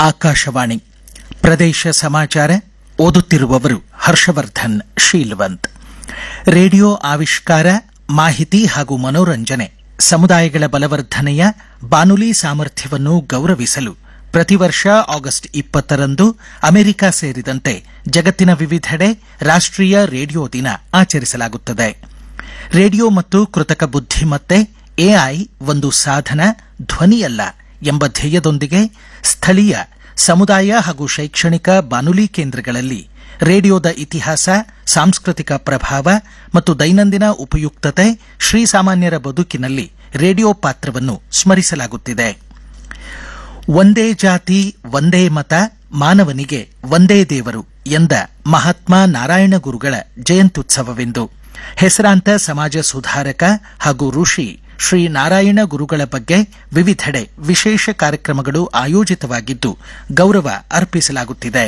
ಆಕಾಶವಾಣಿ ಪ್ರದೇಶ ಸಮಾಚಾರ ಓದುತ್ತಿರುವವರು ಹರ್ಷವರ್ಧನ್ ಶೀಲ್ವಂತ್ ರೇಡಿಯೋ ಆವಿಷ್ಕಾರ ಮಾಹಿತಿ ಹಾಗೂ ಮನೋರಂಜನೆ ಸಮುದಾಯಗಳ ಬಲವರ್ಧನೆಯ ಬಾನುಲಿ ಸಾಮರ್ಥ್ಯವನ್ನು ಗೌರವಿಸಲು ಪ್ರತಿ ವರ್ಷ ಆಗಸ್ಟ್ ಇಪ್ಪತ್ತರಂದು ಅಮೆರಿಕ ಸೇರಿದಂತೆ ಜಗತ್ತಿನ ವಿವಿಧೆಡೆ ರಾಷ್ಟೀಯ ರೇಡಿಯೋ ದಿನ ಆಚರಿಸಲಾಗುತ್ತದೆ ರೇಡಿಯೋ ಮತ್ತು ಕೃತಕ ಬುದ್ಧಿಮತ್ತೆ ಎಐ ಒಂದು ಸಾಧನ ಧ್ವನಿಯಲ್ಲ ಎಂಬ ಧ್ಯೇಯದೊಂದಿಗೆ ಸ್ಥಳೀಯ ಸಮುದಾಯ ಹಾಗೂ ಶೈಕ್ಷಣಿಕ ಬಾನುಲಿ ಕೇಂದ್ರಗಳಲ್ಲಿ ರೇಡಿಯೋದ ಇತಿಹಾಸ ಸಾಂಸ್ಕೃತಿಕ ಪ್ರಭಾವ ಮತ್ತು ದೈನಂದಿನ ಉಪಯುಕ್ತತೆ ಶ್ರೀಸಾಮಾನ್ಯರ ಬದುಕಿನಲ್ಲಿ ರೇಡಿಯೋ ಪಾತ್ರವನ್ನು ಸ್ಮರಿಸಲಾಗುತ್ತಿದೆ ಒಂದೇ ಜಾತಿ ಒಂದೇ ಮತ ಮಾನವನಿಗೆ ಒಂದೇ ದೇವರು ಎಂದ ಮಹಾತ್ಮ ನಾರಾಯಣ ಗುರುಗಳ ಜಯಂತ್ಯುತ್ಸವವೆಂದು ಹೆಸರಾಂತ ಸಮಾಜ ಸುಧಾರಕ ಹಾಗೂ ಋಷಿ ಶ್ರೀ ನಾರಾಯಣ ಗುರುಗಳ ಬಗ್ಗೆ ವಿವಿಧೆಡೆ ವಿಶೇಷ ಕಾರ್ಯಕ್ರಮಗಳು ಆಯೋಜಿತವಾಗಿದ್ದು ಗೌರವ ಅರ್ಪಿಸಲಾಗುತ್ತಿದೆ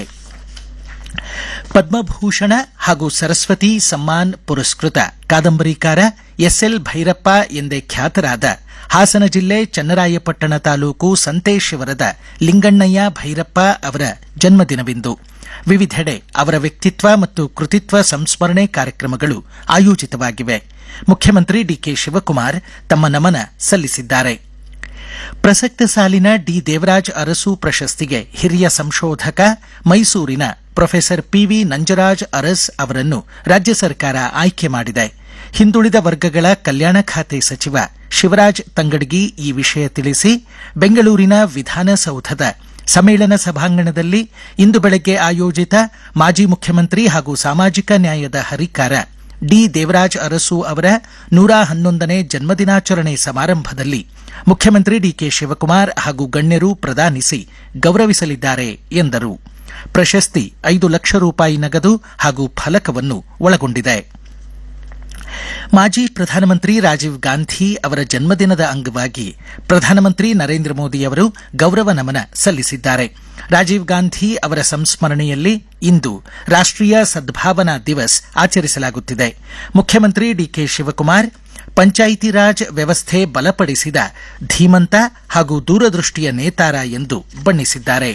ಪದ್ಮಭೂಷಣ ಹಾಗೂ ಸರಸ್ವತಿ ಸಮ್ಮಾನ್ ಪುರಸ್ಕೃತ ಕಾದಂಬರಿಕಾರ ಎಸ್ಎಲ್ ಭೈರಪ್ಪ ಎಂದೇ ಖ್ಯಾತರಾದ ಹಾಸನ ಜಿಲ್ಲೆ ಚನ್ನರಾಯಪಟ್ಟಣ ತಾಲೂಕು ಸಂತೇಶ್ವರದ ಲಿಂಗಣ್ಣಯ್ಯ ಭೈರಪ್ಪ ಅವರ ಜನ್ಮದಿನವಿಂದು ವಿವಿಧೆಡೆ ಅವರ ವ್ಯಕ್ತಿತ್ವ ಮತ್ತು ಕೃತಿತ್ವ ಸಂಸ್ಮರಣೆ ಕಾರ್ಯಕ್ರಮಗಳು ಆಯೋಜಿತವಾಗಿವೆ ಮುಖ್ಯಮಂತ್ರಿ ಡಿಕೆ ಶಿವಕುಮಾರ್ ತಮ್ಮ ನಮನ ಸಲ್ಲಿಸಿದ್ದಾರೆ ಪ್ರಸಕ್ತ ಸಾಲಿನ ಡಿ ದೇವರಾಜ್ ಅರಸು ಪ್ರಶಸ್ತಿಗೆ ಹಿರಿಯ ಸಂಶೋಧಕ ಮೈಸೂರಿನ ಪ್ರೊಫೆಸರ್ ಪಿವಿ ನಂಜರಾಜ್ ಅರಸ್ ಅವರನ್ನು ರಾಜ್ಯ ಸರ್ಕಾರ ಆಯ್ಕೆ ಮಾಡಿದೆ ಹಿಂದುಳಿದ ವರ್ಗಗಳ ಕಲ್ಯಾಣ ಖಾತೆ ಸಚಿವ ಶಿವರಾಜ್ ತಂಗಡಗಿ ಈ ವಿಷಯ ತಿಳಿಸಿ ಬೆಂಗಳೂರಿನ ವಿಧಾನಸೌಧದ ಸಮ್ಮೇಳನ ಸಭಾಂಗಣದಲ್ಲಿ ಇಂದು ಬೆಳಗ್ಗೆ ಆಯೋಜಿತ ಮಾಜಿ ಮುಖ್ಯಮಂತ್ರಿ ಹಾಗೂ ಸಾಮಾಜಿಕ ನ್ಯಾಯದ ಹರಿಕಾರ ಡಿ ದೇವರಾಜ್ ಅರಸು ಅವರ ನೂರ ಹನ್ನೊಂದನೇ ಜನ್ಮದಿನಾಚರಣೆ ಸಮಾರಂಭದಲ್ಲಿ ಮುಖ್ಯಮಂತ್ರಿ ಡಿಕೆ ಶಿವಕುಮಾರ್ ಹಾಗೂ ಗಣ್ಯರು ಪ್ರದಾನಿಸಿ ಗೌರವಿಸಲಿದ್ದಾರೆ ಎಂದರು ಪ್ರಶಸ್ತಿ ಐದು ಲಕ್ಷ ರೂಪಾಯಿ ನಗದು ಹಾಗೂ ಫಲಕವನ್ನು ಒಳಗೊಂಡಿದೆ ಮಾಜಿ ಪ್ರಧಾನಮಂತ್ರಿ ರಾಜೀವ್ ಗಾಂಧಿ ಅವರ ಜನ್ಮದಿನದ ಅಂಗವಾಗಿ ಪ್ರಧಾನಮಂತ್ರಿ ನರೇಂದ್ರ ಮೋದಿ ಅವರು ಗೌರವ ನಮನ ಸಲ್ಲಿಸಿದ್ದಾರೆ ರಾಜೀವ್ ಗಾಂಧಿ ಅವರ ಸಂಸ್ಮರಣೆಯಲ್ಲಿ ಇಂದು ರಾಷ್ಟೀಯ ಸದ್ಭಾವನಾ ದಿವಸ್ ಆಚರಿಸಲಾಗುತ್ತಿದೆ ಮುಖ್ಯಮಂತ್ರಿ ಡಿಕೆ ಶಿವಕುಮಾರ್ ಪಂಚಾಯಿತಿ ರಾಜ್ ವ್ಯವಸ್ಥೆ ಬಲಪಡಿಸಿದ ಧೀಮಂತ ಹಾಗೂ ದೂರದೃಷ್ಟಿಯ ನೇತಾರ ಎಂದು ಬಣ್ಣಿಸಿದ್ದಾರೆ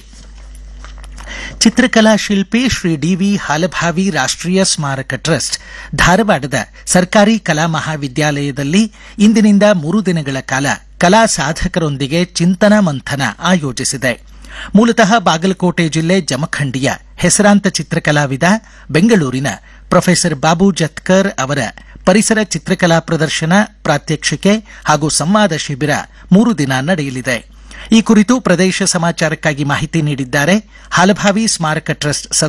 ಚಿತ್ರಕಲಾ ಶಿಲ್ಪಿ ಶ್ರೀ ಡಿವಿ ಹಾಲಭಾವಿ ರಾಷ್ಟೀಯ ಸ್ಮಾರಕ ಟ್ರಸ್ಟ್ ಧಾರವಾಡದ ಸರ್ಕಾರಿ ಕಲಾ ಮಹಾವಿದ್ಯಾಲಯದಲ್ಲಿ ಇಂದಿನಿಂದ ಮೂರು ದಿನಗಳ ಕಾಲ ಕಲಾ ಸಾಧಕರೊಂದಿಗೆ ಚಿಂತನ ಮಂಥನ ಆಯೋಜಿಸಿದೆ ಮೂಲತಃ ಬಾಗಲಕೋಟೆ ಜಿಲ್ಲೆ ಜಮಖಂಡಿಯ ಹೆಸರಾಂತ ಚಿತ್ರಕಲಾವಿದ ಬೆಂಗಳೂರಿನ ಪ್ರೊಫೆಸರ್ ಬಾಬು ಜತ್ಕರ್ ಅವರ ಪರಿಸರ ಚಿತ್ರಕಲಾ ಪ್ರದರ್ಶನ ಪ್ರಾತ್ಯಕ್ಷಿಕೆ ಹಾಗೂ ಸಂವಾದ ಶಿಬಿರ ಮೂರು ದಿನ ನಡೆಯಲಿದೆ ಈ ಕುರಿತು ಪ್ರದೇಶ ಸಮಾಚಾರಕ್ಕಾಗಿ ಮಾಹಿತಿ ನೀಡಿದ್ದಾರೆ ಹಾಲಭಾವಿ ಸ್ಮಾರಕ ಟ್ರಸ್ಟ್